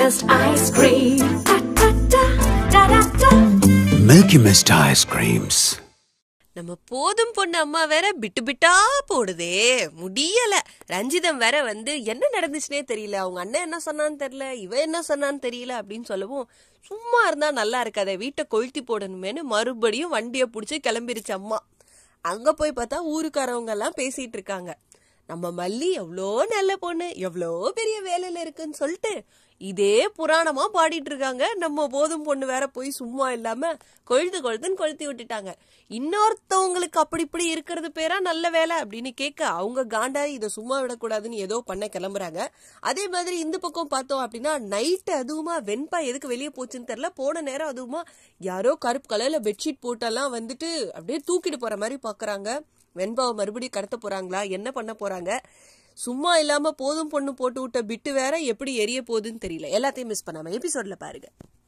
Mist ice cream. Da, da, da, da, da, da. Milky Mist ice creams. நம்ம போதும் பொண்ணு அம்மா வேற பிட்டு பிட்டா போடுதே முடியல ரஞ்சிதம் வேற வந்து என்ன நடந்துச்சுனே தெரியல அவங்க அண்ணன் என்ன சொன்னான்னு தெரியல இவ என்ன சொன்னான்னு தெரியல அப்படின்னு சொல்லவும் சும்மா இருந்தா நல்லா இருக்காதே வீட்டை கொளுத்தி போடணுமேனு மறுபடியும் வண்டியை பிடிச்சி கிளம்பிருச்சு அம்மா அங்க போய் பார்த்தா ஊருக்காரவங்க எல்லாம் பேசிட்டு இருக்காங்க நம்ம மல்லி எவ்வளோ நல்ல பொண்ணு எவ்வளோ பெரிய வேலையில இருக்குன்னு சொல்லிட்டு இதே புராணமா பாடிட்டு இருக்காங்க நம்ம போதும் பொண்ணு வேற போய் சும்மா இல்லாம கொழுத்து கொழுத்துன்னு கொளுத்தி விட்டுட்டாங்க இன்னொருத்தவங்களுக்கு அப்படி இப்படி இருக்கிறது பேரா நல்ல வேலை அப்படின்னு கேட்க அவங்க காண்டா இதை சும்மா விடக்கூடாதுன்னு ஏதோ பண்ண கிளம்புறாங்க அதே மாதிரி இந்த பக்கம் பார்த்தோம் அப்படின்னா நைட்டு அதுவுமா வெண்பா எதுக்கு வெளியே போச்சுன்னு தெரியல போன நேரம் அதுவுமா யாரோ கருப்பு கலர்ல பெட்ஷீட் போட்டெல்லாம் வந்துட்டு அப்படியே தூக்கிட்டு போற மாதிரி பாக்குறாங்க வெண்பாவை மறுபடியும் கடத்த போறாங்களா என்ன பண்ண போறாங்க சும்மா இல்லாம போதும் பொண்ணு போட்டு விட்ட பிட்டு வேற எப்படி எரிய போகுதுன்னு தெரியல எல்லாத்தையும் மிஸ் பண்ணாம எபிசோட்ல பாருங்க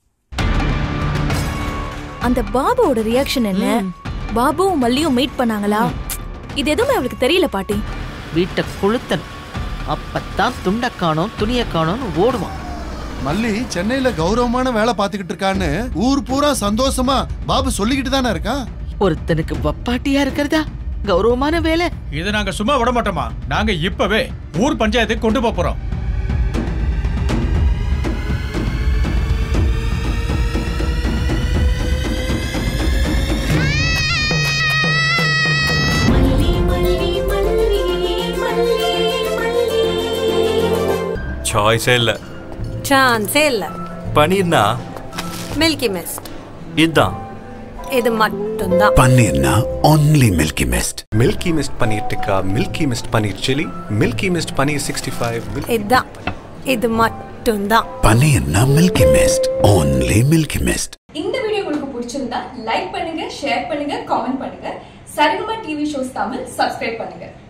அந்த பாபுவோட ரியாக்ஷன் என்ன பாபுவும் மல்லியும் மீட் பண்ணாங்களா இது எதுவுமே அவளுக்கு தெரியல பாட்டி வீட்டை கொளுத்தன் அப்பத்தான் துண்டை காணோம் துணியை காணோம்னு ஓடுவான் மல்லி சென்னையில கௌரவமான வேலை பார்த்துக்கிட்டு இருக்கான்னு ஊர் பூரா சந்தோஷமா பாபு சொல்லிக்கிட்டு தானே இருக்கான் ஒருத்தனுக்கு வப்பாட்டியா இருக்கிறதா கௌரவமான வேலை இது நாங்க சும்மா விட மாட்டோமா நாங்க இப்பவே ஊர் பஞ்சாயத்துக்கு கொண்டு போப் போறோம் மல்லி மல்லி மல்லி மல்லி மல்லி சாய்ஸே இல்ல சான்ஸே இல்ல பனீர்னா மில்கி மிஸ்ட் இதுதான் இது மட்டும்தான் Paneerna only Milky Mist. Milky Mist paneer tikka Milky Mist paneer chilli Milky Mist paneer sixty five இதுதான் இது மட்டும்தான் Paneerna Milky Mist. Only Milky Mist. இந்த வீடியோ உங்களுக்கு பிடிச்சிருந்தா லைக் பண்ணுங்க ஷேர் பண்ணுங்க காமெண்ட் பண்ணுங்க Saregama TV shows Tamil subscribe பண்ணுங்க